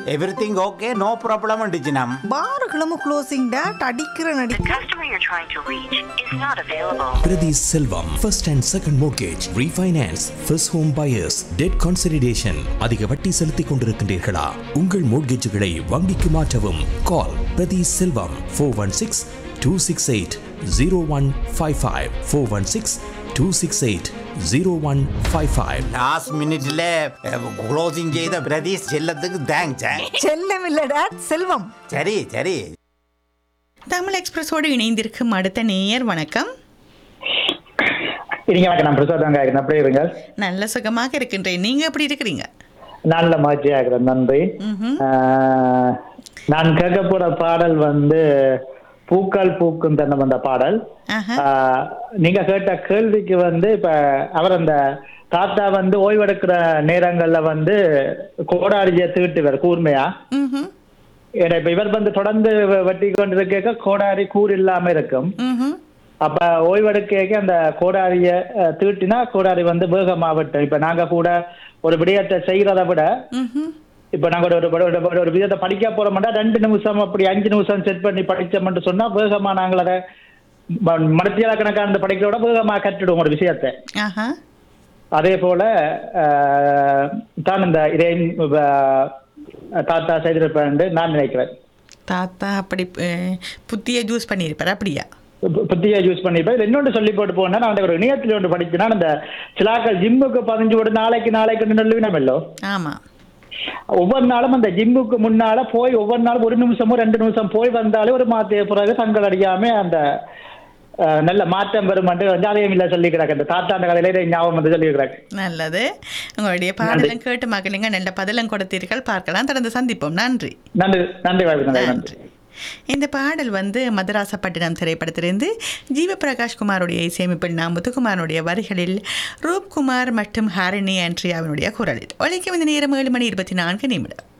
Everything okay no problem டிச்சினம் பார்களும் closing date அடிக்கிற நடி The customer you're trying to reach is not available. Priti Selvam, first and second mortgage, refinance, first home buyers, debt consolidation. அதிக வட்டி செலுத்திக் கொண்டிருக்கின்றீர்களா உங்கள் மோட்கேஜுகளை வங்கிக்கு மாற்றவும் call Prathi Selvam four one six two six eight zero one five five four one six two six eight zero one five five last மினிட்ல closing செய்த பிரதீஷ் செல்லத்துக்கு thanks செல்லம் இல்ல டேட் செல்வம் சரி சரி தமிழ் எக்ஸ்பிரஸோடு இணைந்திருக்கும் அடுத்த நேயர் வணக்கம் இருங்க வணக்கம் நான் பிரசாத் ஆகிறேன் அப்படியே இருங்க நல்ல சுகமாக இருக்கின்றேன் நீங்க எப்படி இருக்கிறீங்க நல்ல மகிழ்ச்சி ஆகிறேன் நன்றி ம்ஹும். ஆஹ், நான் கேட்க போற பாடல் வந்து பூக்கள் பூக்கும் தன்னம் அந்த பாடல் ஆஹா. ஆஹ், நீங்க கேட்ட கேள்விக்கு வந்து இப்ப அவர் அந்த தாத்தா வந்து ஓய்வெடுக்கிற நேரங்கள்ல வந்து கோடாரியை தீட்டுவார் கூர்மையா ம்ஹும். ஏன்னா இப்ப இவர் வந்து தொடர்ந்து வெ- வெட்டி கொண்டிருக்க கோடாரி கூர் இல்லாம இருக்கும் ம்ஹும். அப்ப ஓய்வெடுக்க அந்த கோடாரிய அஹ், தீட்டினா கோடாரி வந்து வேகமா வெட்டும் இப்ப நாங்க கூட ஒரு விடயத்தை செய்யறதை விட ம்ஹும். இப்ப நாங்க ஒரு ஒரு- ஒரு- ஒரு- ஒரு விதத்தை படிக்க போறோம்னா ரெண்டு நிமிஷம் அப்படி அஞ்சு நிமிஷம் செட் பண்ணி படிச்சோம்னு சொன்னா வேகமா நாங்கள் அதை மனத்தியால கணக்கான அந்த படிக்கிறோட வேகமா கற்றுடுவோம் ஒரு விஷயத்தை ஆஹா. அதே போல அஹ், தான் இந்த இதை அஹ், தாத்தா செய்திருப்பேன் நான் நினைக்கிறேன் தாத்தா அப்படி அஹ், புத்திய ஜூஸ் பண்ணியிருப்பார் அப்படியா பு- புத்தியா யூஸ் பண்ணிப்பேன் இதுல இன்னொன்று சொல்லி போட்டு போனா நான் ஒரு இணையத்தில் ஒன்று படிச்சுனா அந்த சிலாக்கள் ஜிம்முக்கு பதினஞ்சு போட்டு நாளைக்கு நாளைக்கு நல்லவினமல்லோ ஆமா ஒவ்வொரு நாளும் அந்த ஜிம்முக்கு முன்னால போய் ஒவ்வொரு நாளும் ஒரு நிமிஷமோ ரெண்டு நிமிஷம் போய் வந்தாலே ஒரு மாத்திய பிறகு தங்கள் அடியாம அந்த அஹ், நல்ல மாற்றம் பெறும் வந்து அதையும் இல்லை சொல்லி கிடக்கு அந்த தாத்தா அந்த கதையில இதை ஞாபகம் வந்து சொல்லி கிடக்கு நல்லது உங்களுடைய பாடலும் கேட்டு மகளுங்க நல்ல பதிலும் கொடுத்தீர்கள் பார்க்கலாம் தொடர்ந்து சந்திப்போம் நன்றி நன்றி நன்றி வாய்ப்பு நன்றி நன்றி நன்றி இந்த பாடல் வந்து மதராசப்பட்டினம் திரைப்படத்திலிருந்து ஜீவபிரகாஷ் குமாருடைய இசையமைப்பில் நாம் முத்துக்குமாரனுடைய வரிகளில் ரூப்குமார் மற்றும் ஹாரிணி ஆண்ட்ரியாவினுடைய குரலில் ஒழிக்கும் இந்த நேரம் ஏழு மணி இருபத்தி நான்கு நிமிடம்